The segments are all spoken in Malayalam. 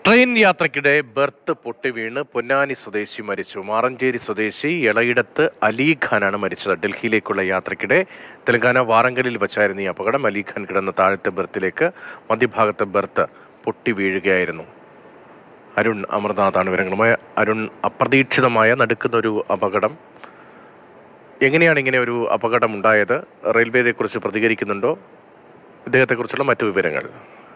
ട്രെയിൻ യാത്രക്കിടെ ബർത്ത് പൊട്ടി വീണ് പൊന്നാനി സ്വദേശി മരിച്ചു മാറഞ്ചേരി സ്വദേശി എളയിടത്ത് അലി ഖാനാണ് മരിച്ചത് ഡൽഹിയിലേക്കുള്ള യാത്രക്കിടെ തെലങ്കാന വാറങ്കലിൽ വെച്ചായിരുന്നു ഈ അപകടം അലി ഖാൻ കിടന്ന താഴത്തെ ബർത്തിലേക്ക് മധ്യഭാഗത്തെ ബർത്ത് പൊട്ടി വീഴുകയായിരുന്നു അരുൺ അമർനാഥാണ് വിവരങ്ങളുമായി അരുൺ അപ്രതീക്ഷിതമായ നടുക്കുന്ന ഒരു അപകടം എങ്ങനെയാണ് ഇങ്ങനെ ഒരു അപകടം ഉണ്ടായത് റെയിൽവേ ഇതേക്കുറിച്ച് പ്രതികരിക്കുന്നുണ്ടോ ഇദ്ദേഹത്തെക്കുറിച്ചുള്ള മറ്റു വിവരങ്ങൾ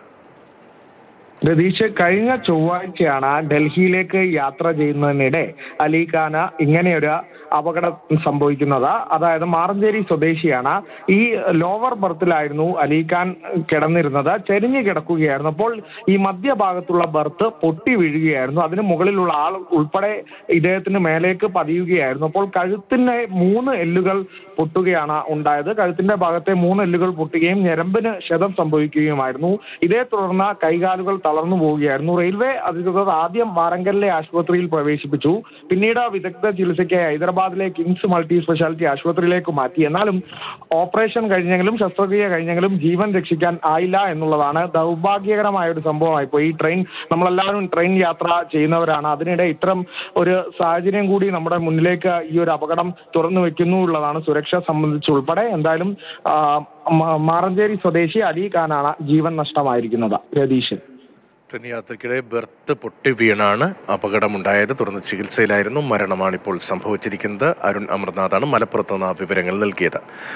രതീഷ് കഴിഞ്ഞ ചൊവ്വാഴ്ചയാണ് ഡൽഹിയിലേക്ക് യാത്ര ചെയ്യുന്നതിനിടെ അലിഖാന ഇങ്ങനെയൊരു അപകടം സംഭവിക്കുന്നത് അതായത് മാറഞ്ചേരി സ്വദേശിയാണ് ഈ ലോവർ ബർത്തിലായിരുന്നു അലിഖാൻ കിടന്നിരുന്നത് ചെരിഞ്ഞു കിടക്കുകയായിരുന്നു അപ്പോൾ ഈ മധ്യഭാഗത്തുള്ള ബർത്ത് പൊട്ടി വീഴുകയായിരുന്നു അതിന് മുകളിലുള്ള ആൾ ഉൾപ്പെടെ ഇദ്ദേഹത്തിന് മേലേക്ക് പതിയുകയായിരുന്നു അപ്പോൾ കഴുത്തിന്റെ മൂന്ന് എല്ലുകൾ പൊട്ടുകയാണ് ഉണ്ടായത് കഴുത്തിന്റെ ഭാഗത്തെ മൂന്ന് എല്ലുകൾ പൊട്ടുകയും ഞരമ്പിന് ക്ഷതം സംഭവിക്കുകയുമായിരുന്നു ഇതേ തുടർന്ന് കൈകാലുകൾ തളർന്നു പോവുകയായിരുന്നു റെയിൽവേ അധികൃതർ ആദ്യം വാറങ്കലിലെ ആശുപത്രിയിൽ പ്രവേശിപ്പിച്ചു പിന്നീട് വിദഗ്ധ ചികിത്സയ്ക്ക് ഹൈദരാബാദിലെ കിങ്സ് മൾട്ടി സ്പെഷ്യാലിറ്റി ആശുപത്രിയിലേക്ക് മാറ്റി എന്നാലും ഓപ്പറേഷൻ കഴിഞ്ഞെങ്കിലും ശസ്ത്രക്രിയ കഴിഞ്ഞെങ്കിലും ജീവൻ രക്ഷിക്കാൻ ആയില്ല എന്നുള്ളതാണ് ദൗർഭാഗ്യകരമായ ഒരു സംഭവമായി പോയി ഈ ട്രെയിൻ നമ്മളെല്ലാവരും ട്രെയിൻ യാത്ര ചെയ്യുന്നവരാണ് അതിനിടെ ഇത്തരം ഒരു സാഹചര്യം കൂടി നമ്മുടെ മുന്നിലേക്ക് ഈ ഒരു അപകടം തുറന്നു വെക്കുന്നു ഉള്ളതാണ് സുരക്ഷ സംബന്ധിച്ചുൾപ്പെടെ എന്തായാലും ആ, മ- മാറഞ്ചേരി സ്വദേശി അലി ഖാനാണ് ജീവൻ നഷ്ടമായിരിക്കുന്നത് രതീഷ് ട്രെയിൻ യാത്രക്കിടെ ബെർത്ത് പൊട്ടി വീണാണ് അപകടമുണ്ടായത് തുടർന്ന് ചികിത്സയിലായിരുന്നു മരണമാണ് ഇപ്പോൾ സംഭവിച്ചിരിക്കുന്നത് അരുൺ അമർനാഥാണ് മലപ്പുറത്ത് നിന്ന് ആ വിവരങ്ങൾ നൽകിയത്